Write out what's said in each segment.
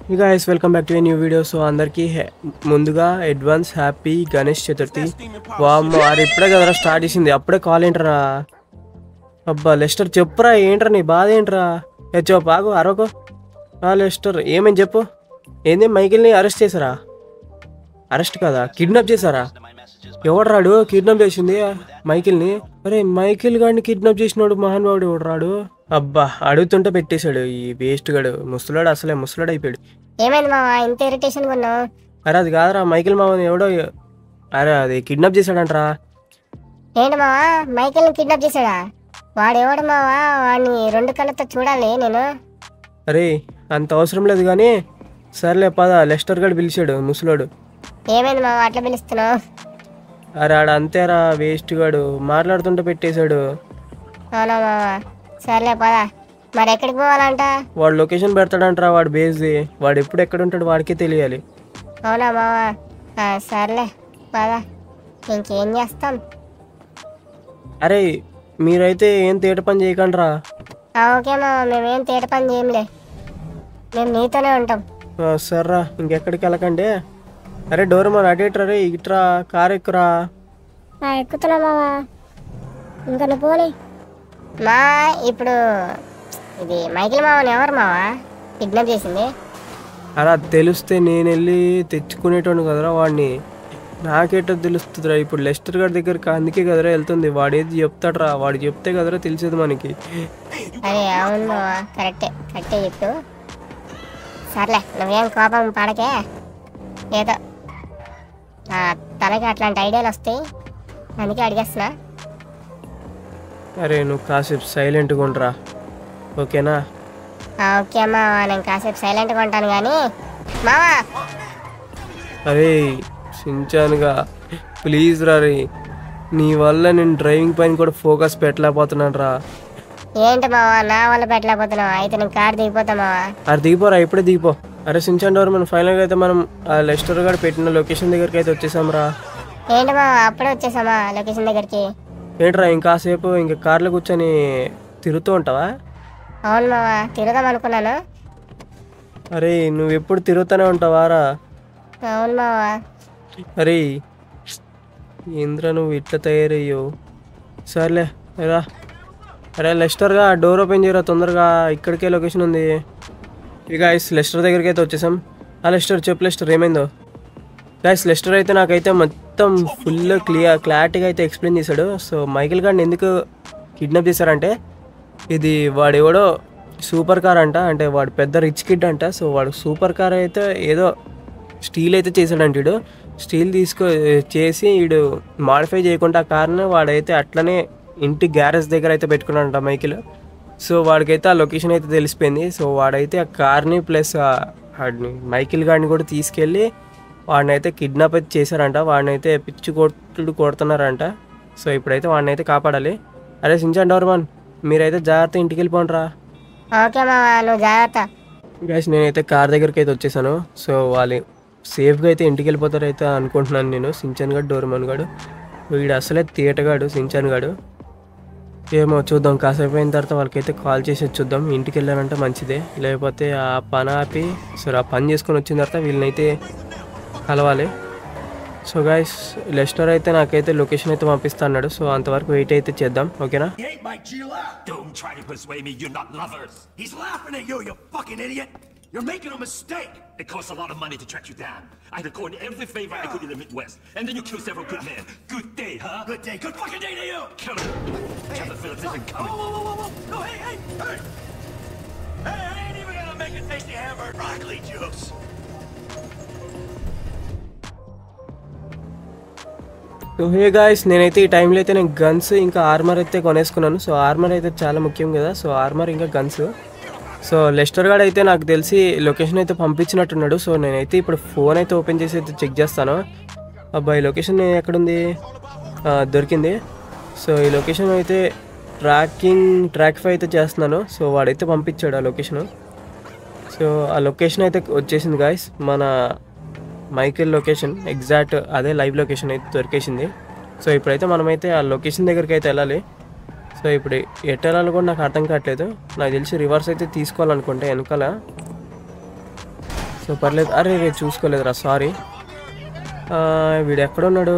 ఈ guys welcome back to new video so అందరికీ హె- ముందుగా అడ్వాన్స్ హ్యాపీ గణేష్ చతుర్థి వామ్మో వారు ఇప్పుడే కదరా స్టార్ట్ చేసింది అప్పుడే కాల్ ఏంట్రా అబ్బా లెస్టర్ చెప్పురా ఏంట్రా నీ బాధ ఏంట్రా ఏ చెప్పు ఆగు అరవకు ఆ లెస్టర్ ఏమని చెప్పు ఏంది మైకిల్ని అరెస్ట్ చేశారా అరెస్ట్ కదా కిడ్నాప్ చేశారా ఎవడు రాడు కిడ్నాప్ చేసింది మైకిల్ని అరే మైకిల్ గాడిని కిడ్నాప్ చేసినోడు మహానుభావుడు ఎవడు రాడు అబ్బా అడుగుతుంటే పెట్టేశాడు ఈ వేస్ట్ గడు ముసలాడు అసలే ముసలాడు అయిపోయాడు ఏమైంది మావా ఇంత ఇరిటేషన్ ఉన్నావు అరే అది కాదురా మైకిల్ మామని ఎవడో అరే అది కిడ్నాప్ చేశాడంట్రా ఏంటి మావా మైకేల్ని కిడ్నాప్ చేశాడా వాడు ఎవడు మావా వాడిని రెండు కళ్ళతో చూడాలి నేను అరే అంత అవసరం లేదు కానీ సర్లే పద లెస్టర్ గడు పిలిచాడు ముసలోడు ఏమైంది మావా అట్లా పిలుస్తున్నావు అరే ఆడ అంతేరా వేస్ట్ గాడు మాట్లాడుతుంటే పెట్టేశాడు అవునా మావా సర్లే పదా మరి ఎక్కడికి పోవాలంట వాడు లొకేషన్ పెడతాడంట్రా వాడు బేస్ది వాడు ఎప్పుడు ఎక్కడ ఉంటాడు వాడికే తెలియాలి అవునా మావా ఆ, సర్లే పదా ఇంకేం చేస్తాం అరే మీరైతే ఏం తేట పని చేయకండిరా ఆ, ఓకే మావా మేమేం తేట పని చేయంలే మేము నీతోనే ఉంటాం ఆ, సర్రా ఇంకెక్కడికి వెళ్ళకండి అరే డోరమాన్ అటేట్రా రే ఇట్రా కార్ ఎక్కురా ఎక్కుతున్నా మావా ఇంకా నువ్వు పోనీ మా ఇప్పుడు ఇది మైకిల్ మావని ఎవరు మావా కిడ్నాప్ చేసింది అలా తెలిస్తే నేను వెళ్ళి తెచ్చుకునేటోడు కదరా వాడిని నాకేటో తెలుస్తుందిరా ఇప్పుడు లెస్టర్ గారి దగ్గరికి అందుకే కదరా వెళ్తుంది వాడు ఏది చెప్తాడ్రా వాడు చెప్తే కదరా తెలిసేది మనకి అరే అవును మావా కరెక్టే కరెక్టే చెప్పు సర్లే నువ్వేం కోపం పడకే ఏదో ఆ, తనకి అట్లాంటి ఐడియాలు వస్తాయి అందుకే అడిగేస్తున్నా అరే నువ్వు కాసేపు సైలెంట్గా ఉండరా ఓకేనా ఆ, ఓకే మావా నేను కాసేపు సైలెంట్గా ఉంటాను కానీ మావా అరే సించానుగా ప్లీజ్ రా రే నీ వల్ల నేను డ్రైవింగ్ పైన కూడా ఫోకస్ పెట్టలేకపోతున్నాను రా ఏంటి మావా నా వల్ల పెట్టలేకపోతున్నావు అయితే నేను కార్ దిగిపోతా మావా అరే దిగిపోరా ఇప్పుడే దిగిపో అరే సించాన్ డోర్ మనం ఫైనల్గా అయితే మనం ఆ లెస్టర్ గారు పెట్టిన లొకేషన్ దగ్గరికి అయితే వచ్చేసాం రా ఏంటి మావా అప్పుడే వచ్చేసామా లొకేషన్ దగ్గరికి ఏంట్రా ఇంకాసేపు ఇంకా కార్లో కూర్చొని తిరుగుతూ ఉంటావా అవును మావా తిరుగుదాం అనుకున్నాను అరే నువ్వు ఎప్పుడు తిరుగుతూనే ఉంటావా రా అవును మావా అరే ఏంద్రా నువ్వు ఇట్లా తయారయ్యో సర్లే రా అరే లెస్టర్గా డోర్ ఓపెన్ చేయరా తొందరగా ఇక్కడికే లొకేషన్ ఉంది ఇక ఐస్ లెస్టర్ దగ్గరికి అయితే వచ్చేసాం ఆ లెస్టర్ చెప్పు లెస్టర్ ఏమైందో గైస్ లెస్టర్ అయితే నాకైతే మొత్తం ఫుల్ క్లియర్ క్లారిటీగా అయితే ఎక్స్ప్లెయిన్ చేశాడు సో మైకిల్ గారిని ఎందుకు కిడ్నాప్ చేశారంటే ఇది వాడెవడో సూపర్ కార్ అంట అంటే వాడు పెద్ద రిచ్ కిడ్ అంట సో వాడు సూపర్ కార్ అయితే ఏదో స్టీల్ అయితే చేశాడంట వీడు స్టీల్ తీసుకో చేసి వీడు మాడిఫై చేయకుండా ఆ కార్ని వాడైతే అట్లనే ఇంటి గ్యారేజ్ దగ్గర అయితే పెట్టుకున్నాడంట మైకిల్ సో వాడికైతే ఆ లొకేషన్ అయితే తెలిసిపోయింది సో వాడైతే ఆ కార్ని ప్లస్ వాడిని మైకిల్ గాడిని కూడా తీసుకెళ్ళి వాడిని అయితే కిడ్నాప్ అయితే చేశారంట వాడిని అయితే పిచ్చి కొట్టుడు కొడుతున్నారంట సో ఇప్పుడైతే వాడిని అయితే కాపాడాలి అరే సించాన్ డోర్మాన్ మీరైతే జాగ్రత్త ఇంటికి వెళ్ళిపోండిరా ఓకే మావా నువ్వు జాగ్రత్త గైస్ నేనైతే కార్ దగ్గరికి అయితే వచ్చేసాను సో వాళ్ళు సేఫ్గా అయితే ఇంటికి వెళ్ళిపోతారు అయితే అనుకుంటున్నాను నేను సించాన్ గడు డోర్మాన్ గాడు వీడు అసలే తీయటగాడు సించాన్ గాడు ఏమో చూద్దాం కాసేపు అయిన తర్వాత వాళ్ళకైతే కాల్ చేసి చూద్దాం ఇంటికి వెళ్ళానంటే మంచిదే లేకపోతే ఆ పని ఆపి సరే ఆ పని చేసుకొని వచ్చిన తర్వాత వీళ్ళనైతే కలవాలి సో గైస్ లెస్టర్ అయితే నాకైతే లొకేషన్ అయితే పంపిస్తా అన్నాడు సో అంతవరకు వెయిట్ అయితే చేద్దాం ఓకేనా He ain't my Gila. Don't try to persuade me you're not lovers. He's laughing at you, you fucking idiot. You're making a mistake. It costs a lot of money to track you down. I had to court every favor I could in the Midwest. And then you killed several good men. Good day, huh? Good day. Good fucking day to you. Kill him. Captain Phillips isn't coming. Whoa, whoa, whoa, whoa. No, hey, hey, hey. Hey, I ain't even gonna make a tasty hamburger. Broccoli juice. So hey guys నేనైతే ఈ టైంలో అయితే నేను guns ఇంకా armour అయితే కొనేసుకున్నాను so armour అయితే చాలా ముఖ్యం కదా సో ఆర్మర్ ఇంకా గన్స్ సో లెస్టర్ గార్డ్ అయితే నాకు తెలిసి లొకేషన్ అయితే పంపించినట్టున్నాడు సో నేనైతే ఇప్పుడు ఫోన్ అయితే ఓపెన్ చేసి అయితే చెక్ చేస్తాను అబ్బాయి లొకేషన్ ఎక్కడుంది ఆ, దొరికింది సో ఈ లొకేషన్ అయితే ట్రాకింగ్ ట్రాక్ఫై అయితే చేస్తున్నాను సో వాడైతే పంపించాడు ఆ లొకేషన్ సో ఆ లొకేషన్ అయితే వచ్చేసింది గాయస్ మన మైకేల్ లొకేషన్ ఎగ్జాక్ట్ అదే లైవ్ లొకేషన్ అయితే దొరికేసింది సో ఇప్పుడైతే మనమైతే ఆ లొకేషన్ దగ్గరికి అయితే వెళ్ళాలి సో ఇప్పుడు ఎటు వెళ్ళాలో కూడా నాకు అర్థం కావట్లేదు నాకు తెలిసి రివర్స్ అయితే తీసుకోవాలనుకుంటే వెనకాల సో సో పర్లేదు అరే రే చూసుకోలేదురా సారీ వీడు ఎక్కడున్నాడు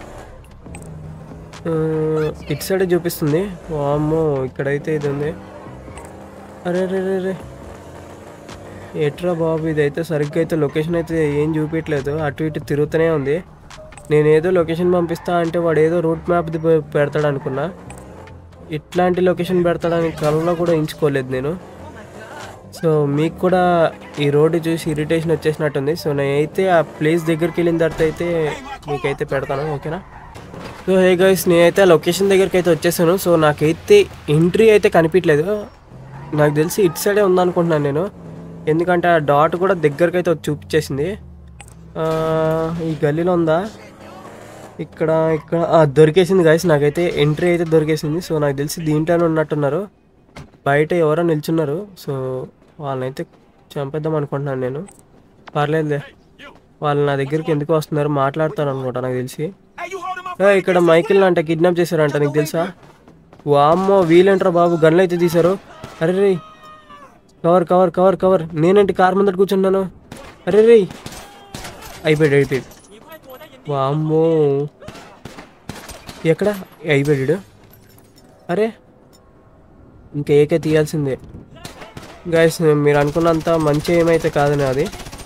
ఆ, ఇటు సైడే చూపిస్తుంది వామ్మో ఇక్కడైతే ఇది ఉంది అరే రే రే రే ఎట్రా బాబు ఇదైతే సరిగ్గా అయితే లొకేషన్ అయితే ఏం చూపించట్లేదు అటు ఇటు తిరుగుతూనే ఉంది నేను ఏదో లొకేషన్ పంపిస్తా అంటే వాడు ఏదో రూట్ మ్యాప్ పెడతాడు అనుకున్నా ఇట్లాంటి లొకేషన్ పెడతాడని కలలో కూడా ఎంచుకోలేదు నేను సో మీకు కూడా ఈ రోడ్డు చూసి ఇరిటేషన్ వచ్చేసినట్టుంది సో నేనైతే ఆ ప్లేస్ దగ్గరికి వెళ్ళిన తర్వాత అయితే మీకైతే పెడతాను ఓకేనా సో హే గైస్ నేనైతే ఆ లొకేషన్ దగ్గరికి అయితే వచ్చేసాను సో నాకైతే ఎంట్రీ అయితే కనిపించలేదు నాకు తెలిసి ఇటు సైడే ఉందనుకుంటున్నాను నేను ఎందుకంటే ఆ డాట్ కూడా దగ్గరికి అయితే వచ్చి చూపించేసింది ఆ, ఈ గల్లీలో ఉందా ఇక్కడ ఇక్కడ ఆ, దొరికేసింది గైస్ నాకైతే ఎంట్రీ అయితే దొరికేసింది సో నాకు తెలిసి దీంట్లోనే ఉన్నట్టున్నారు బయట ఎవరో నిల్చున్నారు సో వాళ్ళనైతే చంపేద్దాం అనుకుంటున్నాను నేను పర్లేదులే వాళ్ళు నా దగ్గరికి ఎందుకు వస్తున్నారు మాట్లాడతారు అనుకుంటా నాకు తెలిసి Hey, you holding my ఏ, ఇక్కడ మైకిల్ అంట కిడ్నాప్ చేశారంట నీకు తెలుసా వామ్మో వీలేంట్రా బాబు గన్లు అయితే తీశారు అరే రే కవర్ కవర్ కవర్ కవర్ నేనేంటి కార్ ముందట కూర్చున్నాను అరే రే అయిపోయాడు అయిపోయాడు వామ్మో ఎక్కడ అయిపోయాడు అరే ఇంకా ఏకే తీయాల్సిందే గాయస్ మీరు అనుకున్నంత మంచి ఏమైతే కాదని అది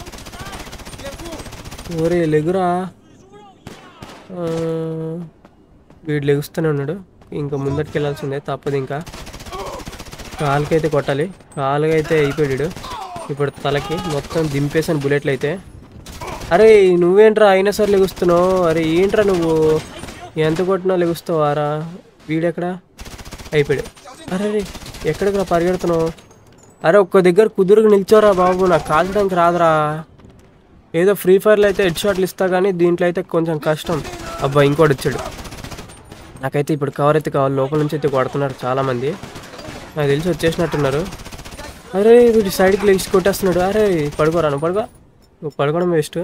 ఒరే లెగురా ఆ, వీడు లెగుస్తూనే ఉన్నాడు ఇంకా ముందటికి వెళ్ళాల్సిందే తప్పదు ఇంకా కాలుకైతే కొట్టాలి కాలుగా అయితే అయిపోయాడు ఇప్పుడు తలకి మొత్తం దింపేసాను బుల్లెట్లు అయితే అరే నువ్వేంట్రా అయినా సరే లెగుస్తున్నావు అరే ఏంట్రా నువ్వు ఎంత కొట్టినా లెగుస్తావారా వీడెక్కడా అయిపోయాడు అరే రే ఎక్కడికి రా పరిగెడుతున్నావు అరే ఒక్క దగ్గర కుదురుకు నిల్చోరా బాబు నాకు కాల్చడానికి రాదురా ఏదో ఫ్రీ ఫైర్లో అయితే హెడ్ షాట్లు ఇస్తా కానీ దీంట్లో అయితే కొంచెం కష్టం అబ్బా ఇంకోటి వచ్చాడు నాకైతే ఇప్పుడు కవర్ అయితే కావాలి లోపల నుంచి అయితే కొడుతున్నారు చాలామంది నాకు తెలిసి వచ్చేసినట్టున్నారు అరే వీడు సైడ్కి లేచి కొట్టేస్తున్నాడు అరే పడుకోరా నువ్వు పడుకో నువ్వు పడుకోవడం వేస్ట్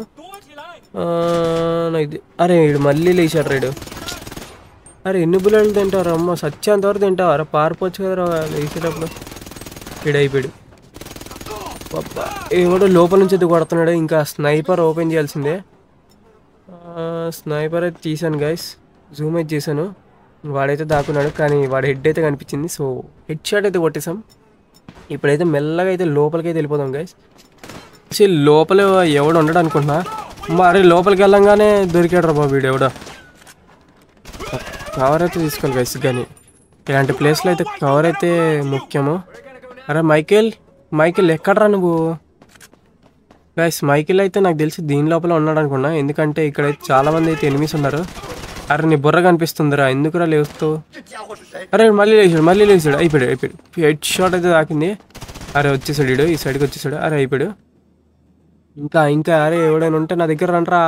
నాకు ఇది- అరే వీడు మళ్ళీ లేచాడు రేడు అరే ఎన్ని బుల్లెట్లు తింటారు అమ్మ సత్యాంత వరకు తింటావు అరే పారిపోవచ్చు కదరా లేచేటప్పుడు వీడు అయిపోయాడు అబ్బా, ఎవడో లోపల నుంచి అయితే కొడుతున్నాడు ఇంకా స్నైపర్ ఓపెన్ చేయాల్సిందే స్నైపర్ అయితే తీసాను గైస్ జూమ్ అయితే చేశాను వాడైతే దాక్కున్నాడు కానీ వాడి హెడ్ అయితే కనిపించింది సో హెడ్ షాట్ అయితే కొట్టేసాం ఇప్పుడైతే మెల్లగా అయితే లోపలికి అయితే వెళ్ళిపోదాం గైస్ లోపల ఎవడు ఉండడు అనుకుంటున్నా మరి లోపలికి వెళ్ళంగానే దొరికాడు రా బాబు వీడు ఎవడో కవర్ అయితే తీసుకోవాలి గైస్ కానీ ఇలాంటి ప్లేస్లో అయితే కవర్ అయితే ముఖ్యము అరే మైకేల్ మైకేల్ ఎక్కడరా నువ్వు గైస్ మైకిల్ అయితే నాకు తెలిసి దీని లోపల ఉన్నాడు అనుకున్నా ఎందుకంటే ఇక్కడ చాలా మంది అయితే ఎనిమిస్ ఉన్నారు అరే నీ బుర్ర కనిపిస్తుందిరా ఎందుకురా లేస్తావు అరే మళ్ళీ లేచాడు మళ్ళీ లేచాడు అయిపోయాడు అయిపోయాడు హెడ్ షాట్ అయితే తాకింది అరే వచ్చేసాడు వీడు ఈ సైడ్కి వచ్చేసాడు అరే అయిపోయాడు ఇంకా ఇంకా అరే ఎవడైనా ఉంటే నా దగ్గర రండ్రా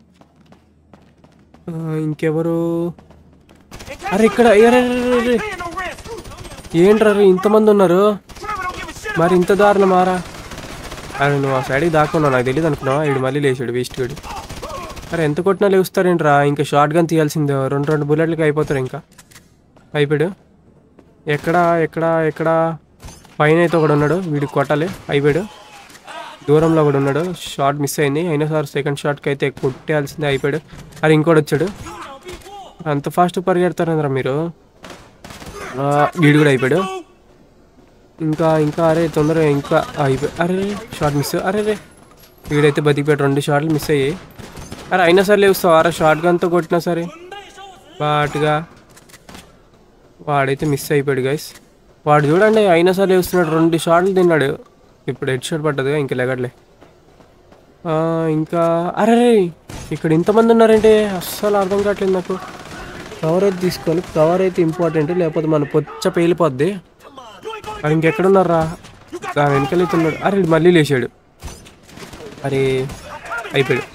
ఆ, ఇంకెవరు అరే ఇక్కడ అరే, అరే, అరే, అరే. Paying no rent. ఏంట్రా రే, ఇంతమంది ఉన్నారు Trevor don't give a shit. మరి ఇంత దారుణ మారా అరే నువ్వు ఆ సైడ్కి దాక్కున్నావు నాకు తెలియదు అనుకున్నావా వీడు మళ్ళీ లేచాడు వేస్ట్ గడు అరే ఎంత కొట్టినా లేస్తారేంట్రా ఇంకా షార్ట్ గన్ తీయాల్సిందే రెండు రెండు బుల్లెట్లకి అయిపోతారు ఇంకా అయిపోయాడు ఎక్కడ ఎక్కడ ఎక్కడ పైన అయితే ఒకడు ఉన్నాడు వీడికి కొట్టాలి అయిపోయాడు దూరంలో ఒకడు ఉన్నాడు షార్ట్ మిస్ అయింది అయినా సార్ సెకండ్ షాట్కి అయితే కొట్టేయాల్సిందే అయిపోయాడు అరే ఇంకోటి వచ్చాడు అంత ఫాస్ట్ పరిగెడతారంద్రా మీరు ఆ, వీడు కూడా అయిపోయాడు ఇంకా ఇంకా అరే తొందరగా ఇంకా అయిపోయి అరే షార్ట్ మిస్ అరే రే వీడైతే బతికిపోయాడు రెండు షాట్లు మిస్ అయ్యాయి అరే అయినా సరే లేవుస్తావు అరే షార్ట్ గన్తో కొట్టినా సరే బాటుగా వాడైతే మిస్ అయిపోయాడు గైస్ వాడు చూడండి అయినా సరే లేస్తున్నాడు రెండు షాట్లు తిన్నాడు ఇప్పుడు హెడ్ షాట్ పడ్డదిగా ఇంకా లెగట్లే ఆ, ఇంకా అరే రే ఇక్కడ ఇంతమంది ఉన్నారంటే అస్సలు అర్థం కావట్లేదు నాకు కవర్ అయితే తీసుకోవాలి కవర్ అయితే ఇంపార్టెంట్ లేకపోతే మన పొచ్చ పేలిపోద్ది అరే ఇంకెక్కడున్నారా దాని వెనకెళ్తున్నాడు అరే వీడు మళ్ళీ లేచాడు అరే అయిపోయాడు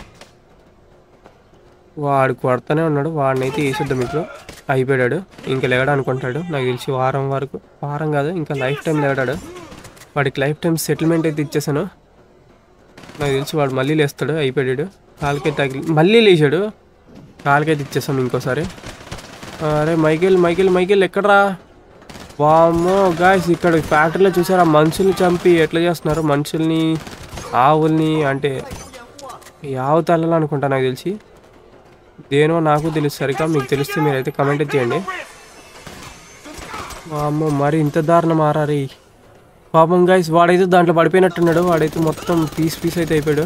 వాడు కొడతానే ఉన్నాడు వాడిని అయితే వేసేద్దాం ఇప్పుడు అయిపోయాడు ఇంకా లేగడా అనుకుంటాడు నాకు తెలిసి వారం వరకు వారం కాదు ఇంకా లైఫ్ టైం లేగడాడు వాడికి లైఫ్ టైం సెటిల్మెంట్ అయితే ఇచ్చేసాను నాకు తెలిసి వాడు మళ్ళీ లేస్తాడు అయిపోయాడు కాలుకైతే తగిలి మళ్ళీ లేచాడు కాలుకైతే ఇచ్చేసాం ఇంకోసారి అరే మైకేల్ మైకేల్ మైకేల్ ఎక్కడరా వామ్మో గాయస్ ఇక్కడ ఫ్యాక్టరీలో చూసారా మనుషుల్ని చంపి ఎట్లా చేస్తున్నారు మనుషుల్ని ఆవుల్ని అంటే ఈ ఆవు తల్లలు అనుకుంటా నాకు తెలిసి దేనో నాకు తెలుసు సరిగా మీకు తెలిస్తే మీరైతే కమెంట్ చేయండి అమ్మ మరి ఇంత దారుణం మారారి పాపం గైస్ వాడైతే దాంట్లో పడిపోయినట్టున్నాడు వాడైతే మొత్తం పీస్ పీస్ అయితే అయిపోయాడు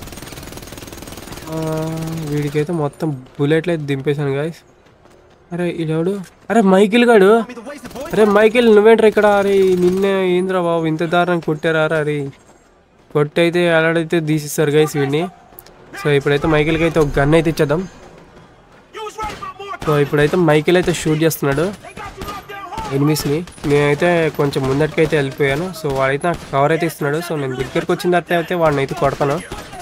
ఆ, వీడికైతే మొత్తం బుల్లెట్లు అయితే దింపేశాను గాయస్ అరే ఇలాడు అరే మైకిల్ గాడు అరే మైకిల్ నువ్వేంట్రా ఇక్కడ అరే నిన్నే ఏంద్రా బాబు ఇంత దారుణం కొట్టారా అరే కొట్టి అయితే అలాడైతే తీసిస్తారు గైస్ వీడిని సో ఇప్పుడైతే మైకిల్కి అయితే ఒక గన్ అయితే ఇచ్చేద్దాం You was right about more. So ఇప్పుడైతే మైకిల్ అయితే షూట్ చేస్తున్నాడు They got you locked down hard. ఎనిమిస్ని నేనైతే కొంచెం ముందటికైతే వెళ్ళిపోయాను సో వాడైతే నాకు కవర్ అయితే ఇస్తున్నాడు సో నేను దగ్గరికి వచ్చిన తర్వాత అయితే వాడిని అయితే కొడతాను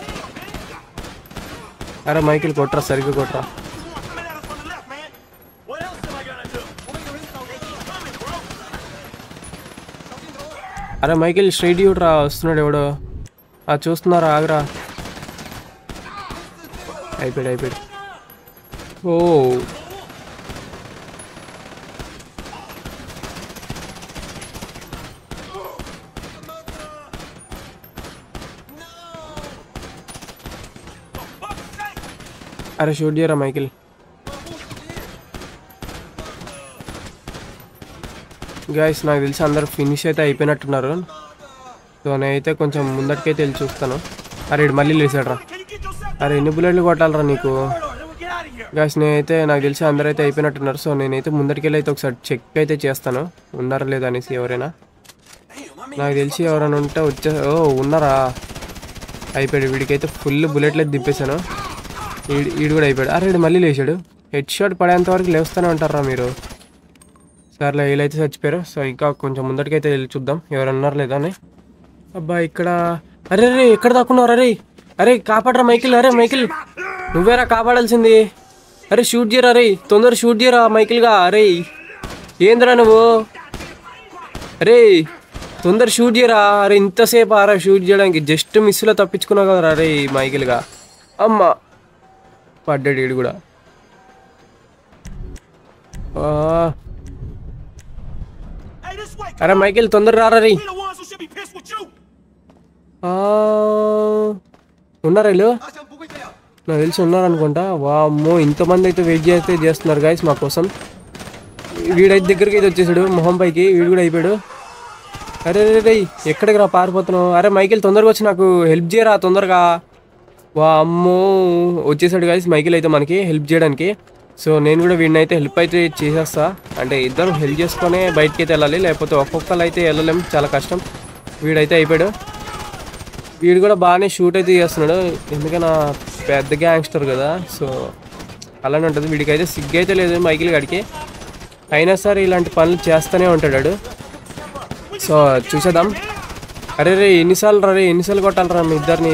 అరే మైకిల్ కొట్రా సరిగ్గా కొట్రా Coming at us from the left, man. What else am I gonna do? Coming, bro. అరే మైకిల్ స్ట్రైట్ రా వస్తున్నాడు ఎవడో ఆ చూస్తున్నారా ఆగరా అయిపోయాడు అయిపోయాడు ఓ అరే షూట్ చేయరా మైకిల్ గాయస్ నాకు తెలిసి అందరు ఫినిష్ అయితే అయిపోయినట్టున్నారు సో నేనైతే కొంచెం ముందటికైతే వెళ్ళి చూస్తాను అరే ఇడు మళ్ళీ లేచాడు రా Can you get yourself అరే ఎన్ని బుల్లెట్లు కొట్టాలరా నీకు or then we'll get out of here? Guys నేనైతే నాకు తెలిసి అందరూ అయితే అయిపోయినట్టున్నారు సో నేనైతే ముందటికెళ్ళి అయితే ఒకసారి చెక్ అయితే చేస్తాను ఉన్నారా లేదా అనేసి ఎవరైనా నాకు తెలిసి ఎవరైనా ఉంటే వచ్చే ఓ ఉన్నారా అయిపోయాడు వీడికైతే ఫుల్ బుల్లెట్లు అయితే దింపేశాను ఈడు ఈడు కూడా అయిపోయాడు అరే ఈడు మళ్ళీ లేచాడు హెడ్ షాట్ పడేంత వరకు లేస్తూనే ఉంటారా మీరు సర్లే వీళ్ళైతే చచ్చిపోయారు సో ఇంకా కొంచెం ముందటికైతే వెళ్ళి చూద్దాం ఎవరు ఉన్నారు లేదా అని అబ్బా ఇక్కడ అరే రే ఎక్కడ దాక్కున్నారు అరే అరే కాపాడరా మైకిల్ అరే మైకిల్ నువ్వేరా కాపాడాల్సింది అరే షూట్ చేయరా అరే తొందర షూట్ చేయరా మైకిల్గా అరే ఏందిరా నువ్వు అరే తొందర షూట్ చేయరా అరే ఇంతసేపు ఆరా షూట్ చేయడానికి జస్ట్ మిస్లో తప్పించుకున్నావు కదరా అరే మైకిల్గా అమ్మ పడ్డాడు ఈడు కూడా ఆ, Hey, this way. అరే మైకిల్ తొందర రారా రే We the ones who should be pissed with you. ఆ, ఉన్నారా వీళ్ళు నాకు తెలిసి ఉన్నారనుకుంటా వామ్మో ఇంతమంది అయితే వెయిట్ చేస్తే చేస్తున్నారు గాయస్ మా కోసం వీడైతే దగ్గరికి అయితే వచ్చేసాడు మొహం పైకి వీడు కూడా అయిపోయాడు అరే రే రే ఎక్కడికి రా పారిపోతున్నావు అరే మైకిల్ తొందరగా వచ్చి నాకు హెల్ప్ చేయరా తొందరగా వా అమ్మో వచ్చేసాడు గాయస్ మైకిల్ అయితే మనకి హెల్ప్ చేయడానికి సో నేను కూడా వీడిని అయితే హెల్ప్ అయితే చేసేస్తా అంటే ఇద్దరు హెల్ప్ చేసుకొని బయటికి అయితే వెళ్ళాలి లేకపోతే ఒక్కొక్కరు అయితే వెళ్ళలేం చాలా కష్టం వీడైతే అయిపోయాడు వీడు కూడా బాగానే షూట్ అయితే చేస్తున్నాడు ఎందుకన్నా పెద్ద గ్యాంగ్స్టర్ కదా సో అలానే ఉంటుంది వీడికి అయితే సిగ్గు అయితే లేదు మైకిల్ గడికి అయినా సరే ఇలాంటి పనులు చేస్తూనే ఉంటాడు వాడు. సో చూసేద్దాం అరే రే ఎన్నిసార్లు రా రే ఎన్నిసార్లు కొట్టాలరా మీ ఇద్దరిని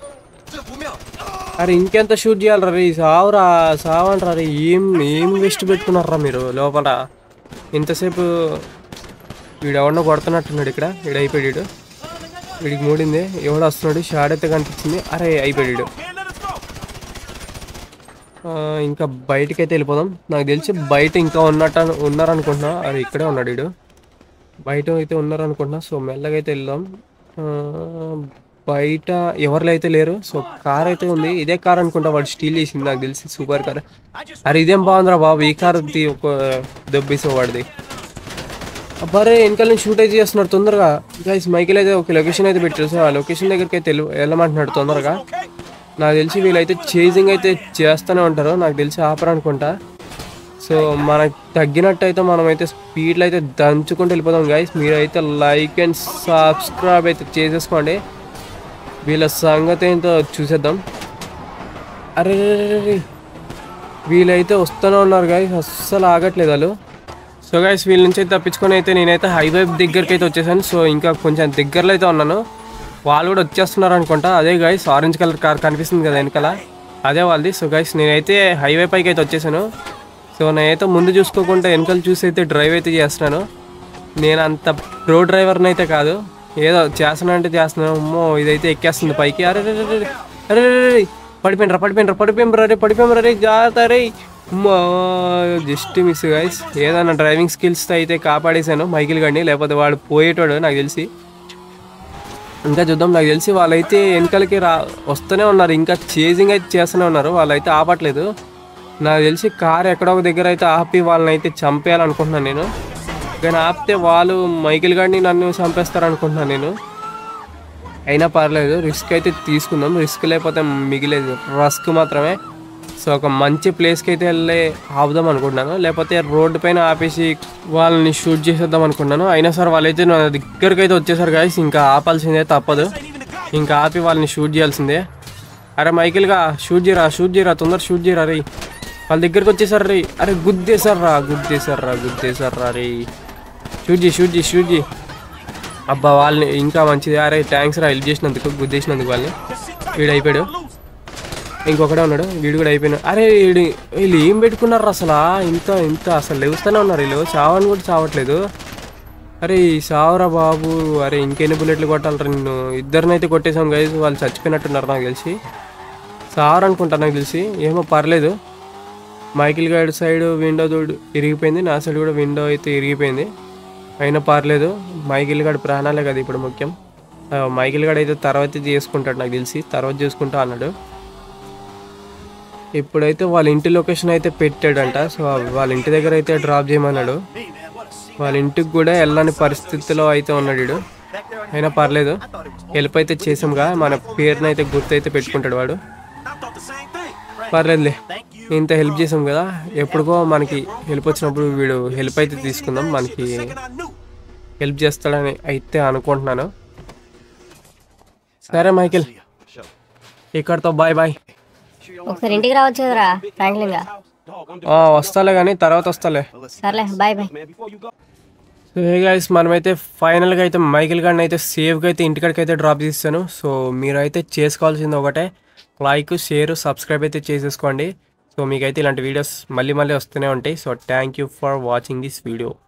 అరే ఇంకెంత షూట్ చేయాలరా రే సావురా సావంట్రా రే ఏం ఏం వేస్ట్ పెట్టుకున్నారా మీరు లోపల ఇంతసేపు వీడు ఎవడన్నా కొడుతున్నట్టున్నాడు ఇక్కడ వీడు అయిపోయాడు వీడు. వీడికి మూడింది ఎవడు వస్తున్నాడు షాడ్ అయితే కనిపించింది అరే అయిపోయాడు వీడు. Man, let us go. ఆ, ఇంకా బయటికి అయితే వెళ్ళిపోదాం నాకు తెలిసి బయట ఇంకా ఉన్నట్టు ఉన్నారనుకుంటున్నా అరే ఇక్కడే ఉన్నాడు వీడు బయట అయితే ఉన్నారనుకుంటున్నా సో మెల్లగా అయితే వెళ్దాం ఆ, బయట ఎవరిలో అయితే లేరు సో కార్ అయితే ఉంది ఇదే కార్ అనుకుంటా వాడు స్టీల్ చేసింది నాకు తెలిసి సూపర్ కార్ అరే ఇదేం బాగుందిరా బాబు ఈ కార్ ఒక దెబ్బేసే వాడిది అబ్బారే వెనకాల నుంచి షూట్ అయితే చేస్తున్నాడు తొందరగా గైస్ మైకిల్ అయితే ఒక లొకేషన్ అయితే పెట్టారు సో ఆ లొకేషన్ దగ్గరికి అయితే వెళ్ళు- వెళ్ళమంటున్నాడు తొందరగా Okay. నాకు తెలిసి వీళ్ళైతే చేజింగ్ అయితే చేస్తూనే ఉంటారు నాకు తెలిసి ఆపరు అనుకుంటా సో మనకు తగ్గినట్టు అయితే మనం అయితే స్పీడ్లో అయితే దంచుకుంటూ వెళ్ళిపోదాం గైస్ మీరైతే లైక్ అండ్ సబ్స్క్రైబ్ అయితే చేసేసుకోండి వీళ్ళ సంగతి ఏంటో చూసేద్దాం అరే రే, రే, రే, రే. వీళ్ళైతే వస్తూనే ఉన్నారు గైస్ అస్సలు ఆగట్లేదు వాళ్ళు సో గైస్ వీళ్ళ నుంచి అయితే తప్పించుకొని అయితే నేనైతే హైవే దగ్గరికి అయితే వచ్చేసాను సో ఇంకా కొంచెం దగ్గరలో అయితే ఉన్నాను వాళ్ళు కూడా వచ్చేస్తున్నారు అనుకుంటా అదే గైస్ ఆరెంజ్ కలర్ కార్ కనిపిస్తుంది కదా వెనకాల అదే వాళ్ళది సో గైస్ నేనైతే హైవే పైకి అయితే వచ్చేసాను సో నేనైతే ముందు చూసుకోకుండా వెనకాల చూసి అయితే డ్రైవ్ అయితే చేస్తున్నాను నేను అంత ప్రో డ్రైవర్ని అయితే కాదు ఏదో చేస్తున్నానంటే చేస్తున్నాను అమ్మో ఇదైతే ఎక్కేస్తుంది పైకి అరే రే, రే, రే, అరే రే, రే, రే. పడిపోయినరా పడిపోయినరా పడిపోయినరా రే పడిపోయినరా రే జాగ్రత్త రే జస్ట్ మిస్ గైస్ ఏదన్నా డ్రైవింగ్ స్కిల్స్తో అయితే కాపాడేశాను మైకిల్ గండి లేకపోతే వాడు పోయేటోడు నాకు తెలిసి ఇంకా చూద్దాం నాకు తెలిసి వాళ్ళైతే వెనకాలకి రా వస్తూనే ఉన్నారు ఇంకా చేజింగ్ అయితే చేస్తూనే ఉన్నారు వాళ్ళైతే ఆపట్లేదు నాకు తెలిసి కార్ ఎక్కడో ఒక దగ్గర అయితే ఆపి వాళ్ళని అయితే చంపేయాలనుకుంటున్నాను నేను కానీ ఆపితే వాళ్ళు మైకిల్ గాడిని నన్ను చంపేస్తారు అనుకుంటున్నాను నేను అయినా పర్లేదు రిస్క్ అయితే తీసుకుందాం రిస్క్ లేకపోతే మిగిలేదు రస్క్ మాత్రమే సో ఒక మంచి ప్లేస్కి అయితే వెళ్ళి ఆపుదాం అనుకుంటున్నాను లేకపోతే రోడ్డు పైన ఆపేసి వాళ్ళని షూట్ చేసేద్దాం అనుకుంటున్నాను అయినా సరే వాళ్ళైతే నా దగ్గరికి అయితే వచ్చేసారు గాయస్ ఇంకా ఆపాల్సిందే తప్పదు ఇంకా ఆపి వాళ్ళని షూట్ చేయాల్సిందే అరే మైకిల్గా షూట్ చేయరా షూట్ చేయరా తొందర షూట్ చేయరా రే వాళ్ళ దగ్గరికి వచ్చేసారు రే అరే గుద్దేశారా గుద్దేశారా గుద్దేశారా రే షూట్ చేయి షూట్ చేయి షూట్ చేయి అబ్బా వాళ్ళని ఇంకా మంచిది అరే థ్యాంక్స్ రా హెల్ప్ చేసినందుకు గుద్దేసినందుకు వాళ్ళని వీడు అయిపోయాడు ఇంకొకడే ఉన్నాడు వీడు కూడా అయిపోయినాడు అరే వీడు వీళ్ళు ఏం పెట్టుకున్నారు అసలు ఇంత ఇంత అసలు లేవుస్తూనే ఉన్నారు వీళ్ళు చావని కూడా చావట్లేదు అరే ఈ సావరా బాబు అరే ఇంకెన్ని బుల్లెట్లు కొట్టాలరా నిన్ను ఇద్దరినైతే కొట్టేసాం గైస్ వాళ్ళు చచ్చిపోయినట్టున్నారు నాకు తెలిసి సావరనుకుంటా నాకు తెలిసి ఏమో పర్లేదు మైకిల్ గైడ్ సైడ్ విండో దూడు ఇరిగిపోయింది నా సైడ్ కూడా విండో అయితే ఇరిగిపోయింది అయినా పర్లేదు మైకిల్ గడ్ ప్రాణాలే కదా ఇప్పుడు ముఖ్యం ఆ, మైకిల్ గడ్ అయితే తర్వాత చేసుకుంటాడు నాకు తెలిసి తర్వాత చేసుకుంటా అన్నాడు ఇప్పుడైతే వాళ్ళ ఇంటి లొకేషన్ అయితే పెట్టాడంట సో వాళ్ళ ఇంటి దగ్గర అయితే డ్రాప్ చేయమన్నాడు వాళ్ళ ఇంటికి కూడా వెళ్ళని పరిస్థితిలో అయితే ఉన్నాడు వీడు అయినా పర్లేదు హెల్ప్ అయితే చేసాంగా మన పేరుని అయితే గుర్తు అయితే పెట్టుకుంటాడు వాడు పర్లేదులే ఇంత హెల్ప్ చేసాం కదా ఎప్పుడుకో మనకి హెల్ప్ వచ్చినప్పుడు వీడు హెల్ప్ అయితే తీసుకుందాం మనకి హెల్ప్ చేస్తాడని అయితే అనుకుంటున్నాను సరే మైకిల్ ఇక్కడతో బాయ్ బాయ్ ఒకసారి ఇంటికి రావచ్చు కదరా ఫ్రాంక్లిన్ గా ఆ, వస్తాలే కానీ తర్వాత వస్తాలే సర్లే bye bye so hey guys మనమైతే ఫైనల్గా అయితే మైకిల్ గారిని అయితే సేఫ్గా అయితే ఇంటికాడికి అయితే డ్రాప్ చేస్తాను సో మీరైతే చేసుకోవాల్సింది ఒకటే లైక్ షేర్ సబ్స్క్రైబ్ అయితే చేసేసుకోండి సో మీకైతే ఇలాంటి వీడియోస్ మళ్ళీ మళ్ళీ వస్తూనే ఉంటాయి so thank you for watching this video